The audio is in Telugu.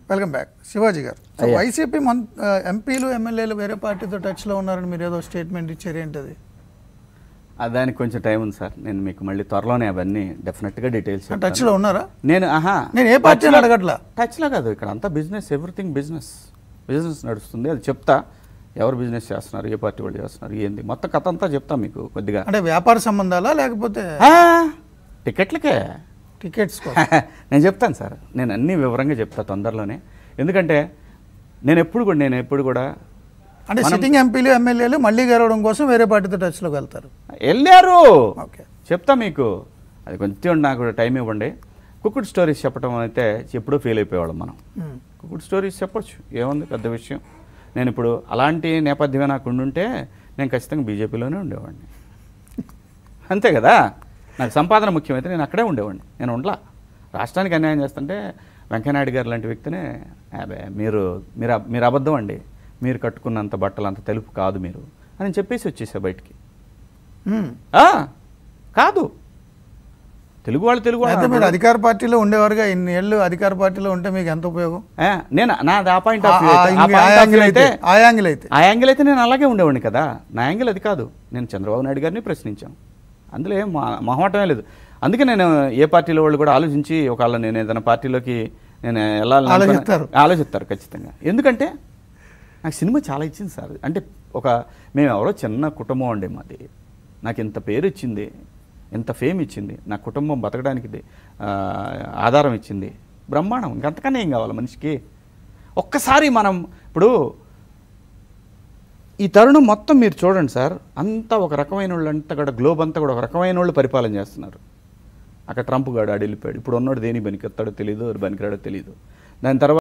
వెల్కమ్ బ్యాక్ శివాజీ గారు సో వైసీపీ మన్ ఆ, ఎంపీలు ఎమ్మెల్యేలు వేరే పార్టీతో టచ్లో ఉన్నారని మీరు ఏదో స్టేట్మెంట్ ఇచ్చారు ఏంటది ఆ, దానికి కొంచెం టైం ఉంది సార్ నేను మీకు మళ్ళీ త్వరలోనే అవన్నీ డెఫినెట్గా డీటెయిల్స్ ఆ టచ్లో ఉన్నారా నేను ఆహా నేను ఏ పార్టీని అడగట్లా టచ్లో కాదు ఇక్కడ అంతా బిజినెస్ ఎవ్రీథింగ్ బిజినెస్ బిజినెస్ నడుస్తుంది అది చెప్తా ఎవరు బిజినెస్ చేస్తున్నారు ఏ పార్టీ వాళ్ళు చేస్తున్నారు ఏంది మొత్తం కథ అంతా చెప్తా మీకు కొద్దిగా అంటే వ్యాపార సంబంధాలా లేకపోతే ఆ, టికెట్లకే టికెట్స్ నేను చెప్తాను సార్ నేను అన్ని వివరంగా చెప్తా తొందరలోనే ఎందుకంటే నేను ఎప్పుడు కూడా నేను ఎప్పుడు కూడా అంటే సిట్టింగ్ ఎంపీలు ఎమ్మెల్యేలు మళ్ళీ గెలవడం కోసం వేరే పార్టీతో టచ్లోకి వెళ్తారు వెళ్ళారు ఓకే చెప్తా మీకు అది కొంచెం నాకు టైం ఇవ్వండి కుక్కుడు స్టోరీస్ చెప్పడం అయితే ఎప్పుడూ ఫీల్ అయిపోయేవాళ్ళం మనం మ్మ్. కుక్కుడు స్టోరీస్ చెప్పొచ్చు ఏముంది పెద్ద విషయం నేను ఇప్పుడు అలాంటి నేపథ్యమే నాకు ఉండుంటే నేను ఖచ్చితంగా బీజేపీలోనే ఉండేవాడిని అంతే కదా నాకు సంపాదన ముఖ్యమైతే నేను అక్కడే ఉండేవాడిని నేను ఉండలా రాష్ట్రానికి అన్యాయం చేస్తుంటే వెంకయ్యనాయుడు గారు లాంటి వ్యక్తినే "అబ్బే, మీరు మీరు అబ్- మీరు అబద్ధం అండి మీరు కట్టుకున్నంత బట్టలు అంత తెలుపు కాదు మీరు అని చెప్పేసి వచ్చేసా బయటికి మ్మ్. ఆ, కాదు తెలుగు వాళ్ళు తెలుగు వాళ్ళు అయితే మీరు అధికార పార్టీలో ఉండేవారుగా ఇన్ని ఏళ్ళు అధికార పార్టీలో ఉంటే మీకు ఎంత ఉపయోగం ఆ, నేను నాది ఆ పాయింట్ ఆ- ఆఫ్ వ్యూ ఆ అయితే- ఆ యాంగిల్- ఆ పాయింట్ ఆఫ్ వ్యూ యాంగిల్ అయితే అయితే ఆ యాంగిల్ అయితే ఆ యాంగిల్ అయితే నేను అలాగే ఉండేవాడిని కదా నా యాంగిల్ అది కాదు నేను చంద్రబాబు నాయుడు గారిని ప్రశ్నించాను అందులో ఏం మొ- మొహమాటమే లేదు అందుకే నేను ఏ పార్టీలో వాళ్ళు కూడా ఆలోచించి ఒకవేళ నేను ఏదైనా పార్టీలోకి నేను వెళ్ళాలని అనుకున్నా- ఆలోచిస్తారు. ఆలోచిస్తారు ఖచ్చితంగా ఎందుకంటే నాకు సినిమా చాలా ఇచ్చింది సార్ అంటే ఒక మేము ఎవరో చిన్న కుటుంబం అండి మాది నాకు ఇంత పేరు ఇచ్చింది ఇంత ఫేమ్ ఇచ్చింది నా కుటుంబం బతకడానికి ఇది, ఆ, ఆధారం ఇచ్చింది బ్రహ్మాండం ఇంకంతకన్నా ఏం కావాలి మనిషికి ఒక్కసారి మనం ఇప్పుడు ఈ తరుణం మొత్తం మీరు చూడండి సార్ అంతా ఒక రకమైన వాళ్ళు అంతా కూడా గ్లోబ్ అంతా కూడా ఒక రకమైన వాళ్ళు పరిపాలన చేస్తున్నారు అక్కడ ట్రంప్ గాడు ఆడు వెళ్ళిపోయాడు ఇప్పుడు ఉన్నోడు దేని పనికెత్తాడో తెలియదు పనికిరాడో తెలియదు దాని తర్వాత